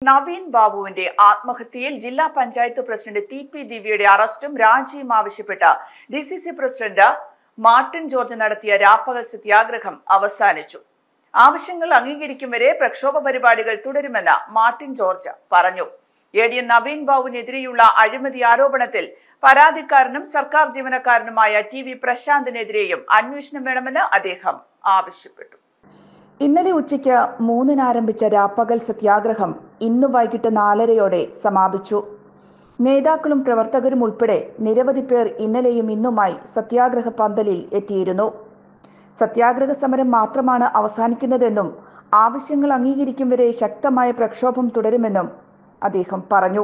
നവീൻ ബാബുവിന്റെ ആത്മഹത്യയിൽ ജില്ലാ panchayat president P P ദിവ്യയുടെ അറസ്റ്റും രാജിയും ആവശ്യപ്പെട്ട് D C C president Martin George നടത്തിയ രാപ്പകൽ സത്യാഗ്രഹം അവസാനിച്ചു ആവശ്യങ്ങൾ അംഗീകരിക്കും വരെ പ്രക്ഷോഭ പരിപാടികൾ തുടരുമെന്ന് മാർട്ടിൻ ജോർജ് പറഞ്ഞു എ ഡി എൻ നവീൻ ബാബുവിനെതിരെയുള്ള അഴിമതി ആരോപണത്തിൽ പരാതിക്കാരനും സർക്കാർ ജീവനക്കാരനുമായ ടി വി പ്രശാന്തിനെതിരെയും അന്വേഷണം വേണമെന്ന് അദ്ദേഹം ആവശ്യപ്പെട്ടു ഇന്നലെ ഉച്ചയ്ക്ക് മൂന്നിന് ആരംഭിച്ച രാപ്പകൽ സത്യാഗ്രഹം ഇന്ന് വൈകിട്ട് നാലരയോടെ സമാപിച്ചു നേതാക്കളും പ്രവർത്തകരും ഉൾപ്പെടെ നിരവധി പേർ ഇന്നലെയും ഇന്നുമായി സത്യാഗ്രഹ പന്തലിൽ എത്തിയിരുന്നു സത്യാഗ്രഹ സമരം മാത്രമാണ് അവസാനിക്കുന്നതെന്നും ആവശ്യങ്ങൾ അംഗീകരിക്കും വരെ ശക്തമായ പ്രക്ഷോഭം തുടരുമെന്നും അദ്ദേഹം പറഞ്ഞു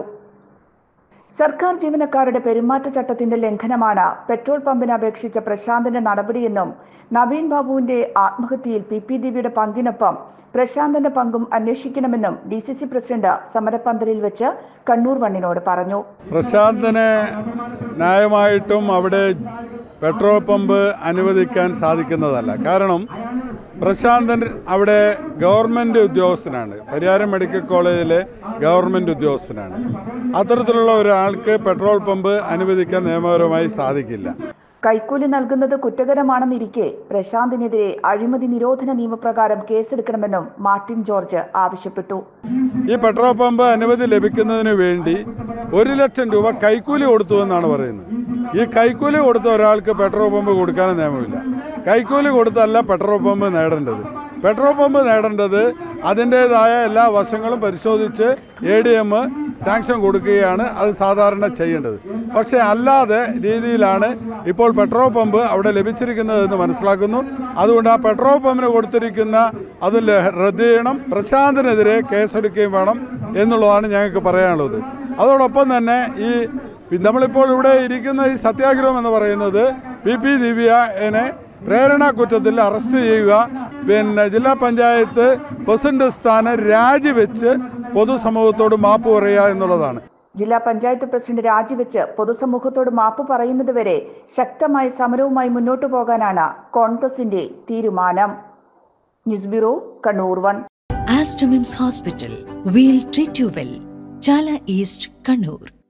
സർക്കാർ ജീവനക്കാരുടെ പെരുമാറ്റച്ചട്ടത്തിന്റെ ലംഘനമാണ് പെട്രോൾ പമ്പിന് അപേക്ഷിച്ച പ്രശാന്തിന്റെ നടപടിയെന്നും നവീൻ ബാബുവിന്റെ ആത്മഹത്യയിൽ പി പി ദിവ്യയുടെ പങ്കിനൊപ്പം പ്രശാന്തിന്റെ പങ്കും അന്വേഷിക്കണമെന്നും ഡി സി സി പ്രസിഡന്റ് സമരപ്പന്തലിൽ വെച്ച് കണ്ണൂർ വണ്ണിനോട് പറഞ്ഞു പ്രശാന്തിനെ ന്യായമായിട്ടും അവിടെ പെട്രോൾ പമ്പ് അനുവദിക്കാൻ സാധിക്കുന്നതല്ല കാരണം പ്രശാന്തൻ അവിടെ ഗവൺമെൻറ് ഉദ്യോഗസ്ഥനാണ് പരിയാരം മെഡിക്കൽ കോളേജിലെ ഗവൺമെൻറ് ഉദ്യോഗസ്ഥനാണ് അത്തരത്തിലുള്ള ഒരാൾക്ക് പെട്രോൾ പമ്പ് അനുവദിക്കാൻ നിയമപരമായി സാധിക്കില്ല കൈക്കൂലി നൽകുന്നത് കുറ്റകരമാണെന്നിരിക്കെ പ്രശാന്തിനെതിരെ അഴിമതി നിരോധന നിയമപ്രകാരം കേസെടുക്കണമെന്നും മാർട്ടിൻ ജോർജ് ആവശ്യപ്പെട്ടു ഈ പെട്രോൾ പമ്പ് അനുമതി ലഭിക്കുന്നതിന് വേണ്ടി ഒരു ലക്ഷം രൂപ കൈക്കൂലി കൊടുത്തു എന്നാണ് പറയുന്നത് ഈ കൈക്കൂലി കൊടുത്ത ഒരാൾക്ക് പെട്രോൾ പമ്പ് കൊടുക്കാനും നിയമമില്ല കൈക്കൂലി കൊടുത്തല്ല പെട്രോൾ പമ്പ് നേടേണ്ടത് പെട്രോൾ പമ്പ് നേടേണ്ടത് അതിൻ്റേതായ എല്ലാ വശങ്ങളും പരിശോധിച്ച് എ ഡി എം സാങ്ഷൻ കൊടുക്കുകയാണ് അത് സാധാരണ ചെയ്യേണ്ടത് പക്ഷേ അല്ലാതെ രീതിയിലാണ് ഇപ്പോൾ പെട്രോൾ പമ്പ് അവിടെ ലഭിച്ചിരിക്കുന്നതെന്ന് മനസ്സിലാക്കുന്നു അതുകൊണ്ട് ആ പെട്രോൾ പമ്പിന് കൊടുത്തിരിക്കുന്ന അത് ല- റദ്ദ് ചെയ്യണം പ്രശാന്തിനെതിരെ കേസെടുക്കുകയും വേണം എന്നുള്ളതാണ് ഞങ്ങൾക്ക് പറയാനുള്ളത് അതോടൊപ്പം തന്നെ ഈ നമ്മളിപ്പോൾ ഇവിടെ ഇരിക്കുന്ന ഈ സത്യാഗ്രഹം എന്ന് പറയുന്നത് പി പി ദിവ്യനെ പ്രേരണ കുറ്റത്തിൽ അറസ്റ്റ് ചെയ്യുക പിന്നെ ജില്ലാ പഞ്ചായത്ത് പ്രസിഡന്റ് സ്ഥാനം രാജിവെച്ച് പൊതുസമൂഹത്തോട് മാപ്പ് പറയുക എന്നുള്ളതാണ് ജില്ലാ പഞ്ചായത്ത് പ്രസിഡന്റ് രാജിവെച്ച് പൊതുസമൂഹത്തോട് മാപ്പ് പറയുന്നതുവരെ ശക്തമായ സമരവുമായി മുന്നോട്ടു പോകാനാണ് കോൺഗ്രസിന്റെ തീരുമാനം news bureau Kannur one Astromims Hospital. We'll treat you well. Chala East, Kannur.